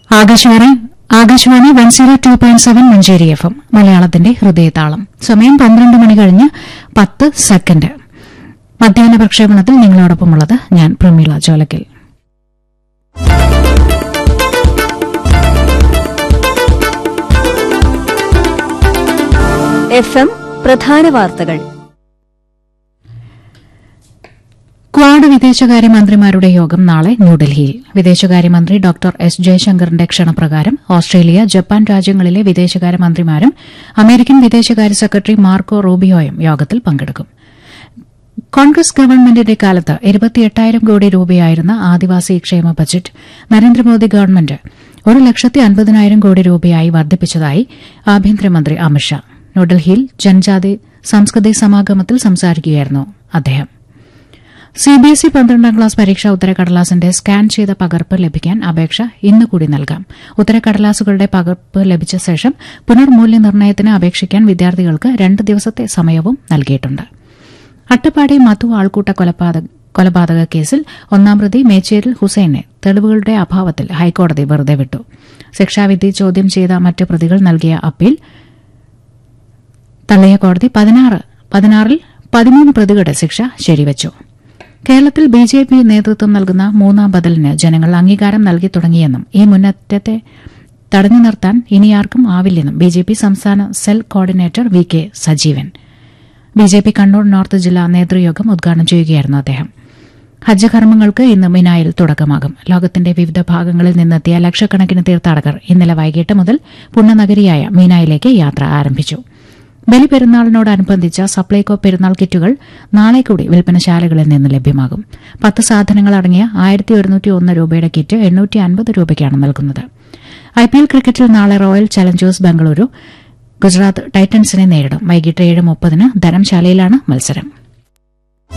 Akashvani Akashvani one zero two point seven Manjeri F M മലയാളത്തിന്റെ ഹൃദയതാളം സമയം പന്ത്രണ്ട് മണി കഴിഞ്ഞ് പത്ത് സെക്കൻഡ് മധ്യാഹ്ന പ്രക്ഷേപണത്തിൽ നിങ്ങളോടൊപ്പമുള്ളത് ഞാൻ പ്രമീള ചോലക്കൽ എഫ് എം പ്രധാന വാർത്തകൾ ക്വാഡ് വിദേശകാര്യമന്ത്രിമാരുടെ യോഗം നാളെ ന്യൂഡൽഹിയിൽ വിദേശകാര്യമന്ത്രി ഡോക്ടർ എസ് ജയശങ്കറിന്റെ ക്ഷണപ്രകാരം ഓസ്ട്രേലിയ ജപ്പാൻ രാജ്യങ്ങളിലെ വിദേശകാര്യമന്ത്രിമാരും അമേരിക്കൻ വിദേശകാര്യ സെക്രട്ടറി മാർക്കോ റൂബിയോയും യോഗത്തിൽ പങ്കെടുക്കും കോൺഗ്രസ് ഗവൺമെന്റിന്റെ കാലത്ത് ഇരുപത്തിയെട്ടായിരം കോടി രൂപയായിരുന്ന ആദിവാസി ക്ഷേമ ബജറ്റ് നരേന്ദ്രമോദി ഗവൺമെന്റ് ഒരു ലക്ഷത്തി അൻപതിനായിരം കോടി രൂപയായി വർദ്ധിപ്പിച്ചതായി ആഭ്യന്തരമന്ത്രി അമിത്ഷാ ന്യൂഡൽഹിയിൽ ജൻജാതി സംസ്കൃതി സമാഗമത്തിൽ സംസാരിക്കുകയായിരുന്നു അദ്ദേഹം സിബിഎസ്ഇ പന്ത്രണ്ടാം ക്ലാസ് പരീക്ഷാ ഉത്തരക്കടലാസിന്റെ സ്കാൻ ചെയ്ത പകർപ്പ് ലഭിക്കാൻ അപേക്ഷ ഇന്ന് കൂടി നൽകാം ഉത്തരക്കടലാസുകളുടെ പകർപ്പ് ലഭിച്ച ശേഷം പുനർമൂല്യനിർണ്ണയത്തിന് അപേക്ഷിക്കാൻ വിദ്യാർത്ഥികൾക്ക് രണ്ട് ദിവസത്തെ സമയവും നൽകിയിട്ടുണ്ട് അട്ടപ്പാടി മധു ആൾക്കൂട്ട കൊലപാതക കൊലപാതക കേസിൽ ഒന്നാം പ്രതി മേച്ചേരിൽ ഹുസൈനെ തെളിവുകളുടെ അഭാവത്തിൽ ഹൈക്കോടതി വെറുതെ വിട്ടു ശിക്ഷാവിധി ചോദ്യം ചെയ്ത മറ്റ് പ്രതികൾ നൽകിയ അപ്പീൽ തള്ളിയ കോടതി പതിനാറ് പതിനാറിൽ പതിമൂന്ന് പ്രതികളുടെ ശിക്ഷ ശരിവച്ചു കേരളത്തിൽ ബി ജെ പി നേതൃത്വം നൽകുന്ന മൂന്നാം ബദലിന് ജനങ്ങൾ അംഗീകാരം നൽകി തുടങ്ങിയെന്നും ഈ മുന്നേറ്റത്തെ തടഞ്ഞു നിർത്താൻ ഇനിയാർക്കും ആവില്ലെന്നും ബി ജെ പി സംസ്ഥാന cell coordinator V K Sajeevan B J P Kannur north ജില്ലാ നേതൃയോഗം ഉദ്ഘാടനം ചെയ്യുകയായിരുന്നു അദ്ദേഹം ഹജ്ജ് കർമ്മങ്ങൾക്ക് ഇന്ന് മിനായിൽ തുടക്കമാകും ലോകത്തിന്റെ വിവിധ ഭാഗങ്ങളിൽ നിന്നെത്തിയ ലക്ഷക്കണക്കിന് തീർത്ഥാടകർ ഇന്നലെ വൈകിട്ട് മുതൽ പുണ്യനഗരിയായ മീനായിലേക്ക് യാത്ര ആരംഭിച്ചു ബലിപെരുന്നാളിനോടനുബന്ധിച്ച സപ്ലൈകോ പെരുന്നാൾ കിറ്റുകൾ നാളെ കൂടി വിൽപ്പനശാലകളിൽ നിന്ന് ലഭ്യമാകും പത്ത് സാധനങ്ങൾ അടങ്ങിയ ആയിരത്തി ഒരുന്നൂറ്റി ഒന്ന് രൂപയുടെ കിറ്റ് എണ്ണൂറ്റി അൻപത് രൂപയ്ക്കാണ് നൽകുന്നത് ഐപിഎൽ ക്രിക്കറ്റിൽ നാളെ റോയൽ ചലഞ്ചേഴ്സ് ബംഗളൂരു ഗുജറാത്ത് ടൈറ്റൻസിനെ നേരിടും വൈകിട്ട് ഏഴ് മുപ്പതിന് ധരംശാലയിലാണ് മത്സരം